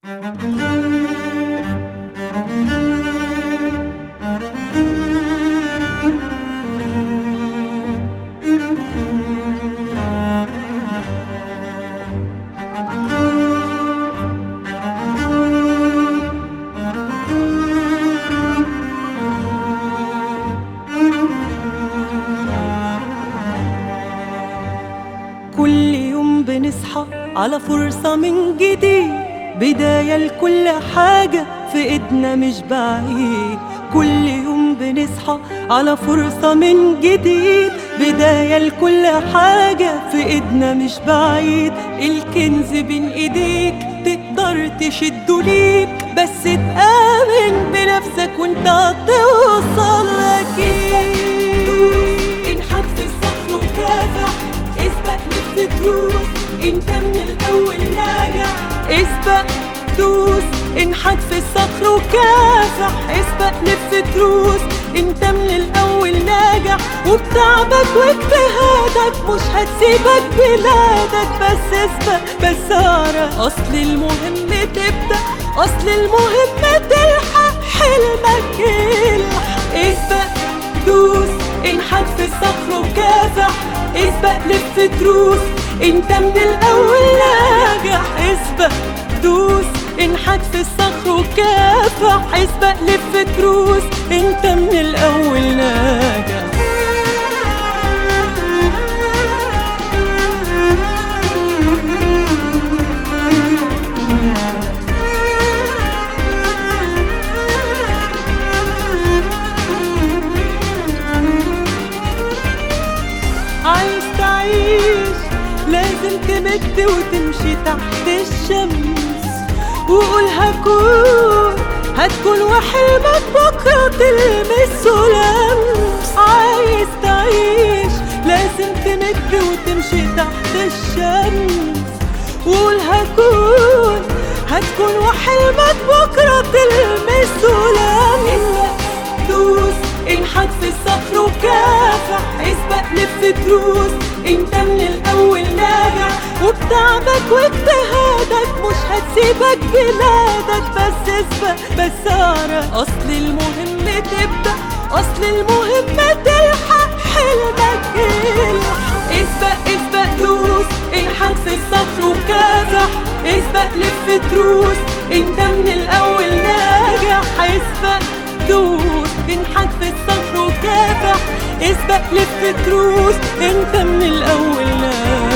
كل يوم بنصحى على فرصة من جديد بداية لكل حاجة في ايدنا مش بعيد كل يوم بنصحى على فرصة من جديد بداية لكل حاجة في ايدنا مش بعيد الكنز بين ايديك تقدر تشده ليك بس تآمن بنفسك وانت هتوصل اكيد انحط في الصخر وكافح اسبق لف تروح انت من الاول ناجح اسبق دوس انحط في الصخر وكافح اسبق لف تروس انت من الاول ناجح وبتعبك واجتهادك مش هتسيبك بلادك بس اسبق بس اعرف اصل المهم تبدا اصل المهم تلحق حلمك يلحق اسبق دوس انحت في الصخر وكافح اسبق لف تروس انت من الاول ناجح اسبق دوس انحت في الصخر وكافح اسبق لف تروس انت من الاول ناجح عايز تعيش لازم تمد وتمشي تحت الشمس وقول هكون هتكون وحلمك بكرة تلمسه لمس عايز تعيش لازم تمد وتمشي تحت الشمس وقول هكون هتكون وحلمك بكرة تلمسه لمس دوس انحت في الصخر وكافح اسبق لف تروس انت من الاول ناجح وبتعبك واجتهادك مش هتسيبك بلادك بس اسبق بس اعرف اصل المهم تبدا اصل المهم تلحق حلمك يلحق اسبق اسبق دوس انحت في الصخر وكافح اسبق لف تروس انت من الاول ناجح اسبق دوس انحت في الصخر وكافح اسبق لف تروس انت من الاول ناجح